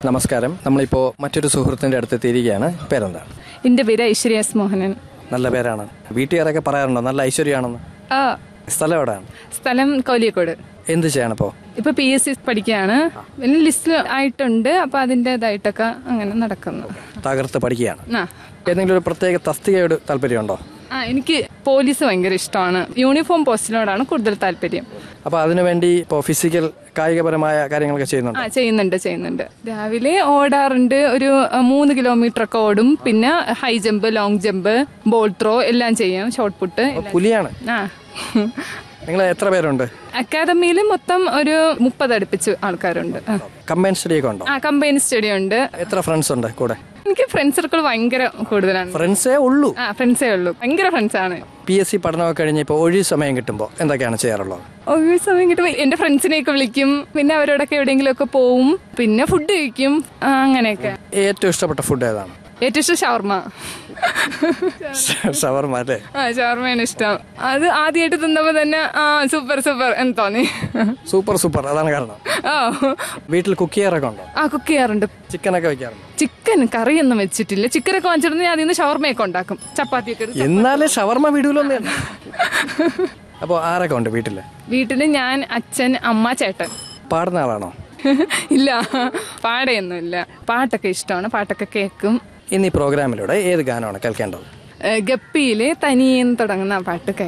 നമസ്കാരം നമ്മളിപ്പോൾ മറ്റൊരു സുഹൃത്തിൻ്റെ അടുത്ത് എത്തിയിരിക്കുകയാണ് പേരെന്താണ് എൻ്റെ പേര് ഐശ്വര്യ എസ് മോഹനൻ നല്ല പേരാണ് വീട്ടുകാരൊക്കെ പറയാറുണ്ടോ നല്ല ഐശ്വര്യമാണെന്ന് ആ സ്ഥലം എവിടെയാണ് സ്ഥലം കോലിയക്കോട് എന്ത് ചെയ്യണിപ്പോൾ ഇപ്പൊ പി എസ് സി പഠിക്കുകയാണ് പിന്നെ ലിസ്റ്റ് ആയിട്ടുണ്ട് അപ്പൊ അതിൻ്റെതായിട്ടൊക്കെ അങ്ങനെ നടക്കുന്നു തകർത്ത് പഠിക്കുകയാണ് ആ ഏതെങ്കിലും ഒരു പ്രത്യേക തസ്തികയോട് താല്പര്യമുണ്ടോ ആ എനിക്ക് പോലീസ് ഭയങ്കര ഇഷ്ടമാണ് യൂണിഫോം പോസ്റ്റിനോടാണ് കൂടുതൽ താല്പര്യം അപ്പോൾ അതിനുവേണ്ടി ഇപ്പോൾ ഫിസിക്കൽ കായികപരമായ കാര്യങ്ങളൊക്കെ ചെയ്യുന്നുണ്ട് ആ ചെയ്യുന്നുണ്ട് ചെയ്യുന്നുണ്ട് രാവിലെ ഓടാറുണ്ട് ഒരു ആ, മൂന്ന് കിലോമീറ്റർ ഒക്കെ ഓടും പിന്നെ high jump long jump ball throw എല്ലാം ചെയ്യും ഷോർട്ട് പുട്ട് എല്ലാം. പുലിയാണ് ആ നിങ്ങൾ എത്ര പേരുണ്ട് അക്കാദമിയിൽ മൊത്തം ഒരു മുപ്പത് അടുപ്പിച്ച് ആൾക്കാരുണ്ട് ആ. കമ്പൈൻ സ്റ്റഡിയൊക്കെ ഉണ്ടോ ആ കമ്പൈൻ സ്റ്റഡി ഉണ്ട് എത്ര ഫ്രണ്ട്സ് ഉണ്ട് കൂടെ എനിക്ക് ഫ്രണ്ട് സർക്കിൾ ഭയങ്കര കൂടുതലാണ് ഫ്രണ്ട്സേ ഉള്ളൂ ആ ഫ്രണ്ട്സേ ഉള്ളൂ ഭയങ്കര ഫ്രണ്ട്സ് ആണ് പി എസ് സി പഠനമൊക്കെ കഴിഞ്ഞ് ഇപ്പോൾ ഒഴിവ് സമയം കിട്ടുമ്പോൾ എന്തൊക്കെയാണ് ചെയ്യാറുള്ളത് ഒരു സമയം കിട്ടുമ്പോൾ എന്റെ ഫ്രണ്ട്സിനെയൊക്കെ വിളിക്കും പിന്നെ അവരോടൊക്കെ എവിടെയെങ്കിലും ഒക്കെ പോവും പിന്നെ ഫുഡ് കഴിക്കും ആ, അങ്ങനെയൊക്കെ ഏറ്റവും ഇഷ്ടപ്പെട്ട ഫുഡ് ഏതാണ് ഏറ്റവും ഇഷ്ടം ഷവർമ ഷവർമ അല്ലേ ആ ഷവർമയാണ് ഇഷ്ടം അത് ആദ്യമായിട്ട് തിന്നപ്പോ തന്നെ ആ സൂപ്പർ സൂപ്പർ എന്ന് തോന്നി സൂപ്പർ സൂപ്പർ അതാണ് കാരണം ഓ വീട്ടിൽ കുക്ക് ചെയ്യാറൊക്കെ ഉണ്ടോ ആ കുക്ക് ചെയ്യാറുണ്ട് ചിക്കനൊക്കെ വെക്കാറുണ്ട് ചിക്കൻ കറിയൊന്നും വെച്ചിട്ടില്ല ചിക്കനൊക്കെ വാങ്ങിച്ചിരുന്നെങ്കിൽ അതിൽ നിന്ന് ഷവർമയൊക്കെ ഉണ്ടാക്കും ചപ്പാത്തിയൊക്കെ എടുത്ത്. എന്നാലേ ഷവർമ വീടുകളൊന്നും അപ്പോൾ ആരൊക്കെ ഉണ്ട് വീട്ടിൽ വീട്ടില് ഞാൻ അച്ഛൻ അമ്മ ചേട്ടൻ പാടുന്ന ആളാണോ ഇല്ല പാടയൊന്നുമില്ല പാട്ടൊക്കെ ഇഷ്ടമാണ് പാട്ടൊക്കെ കേൾക്കും ഇന്ന് ഈ പ്രോഗ്രാമിലൂടെ ഏത് ഗാനമാണ് കേൾക്കേണ്ടത് ഏഹ് ഗപ്പിയിലെ തനിയെന്ന് തുടങ്ങുന്ന ആ പാട്ട്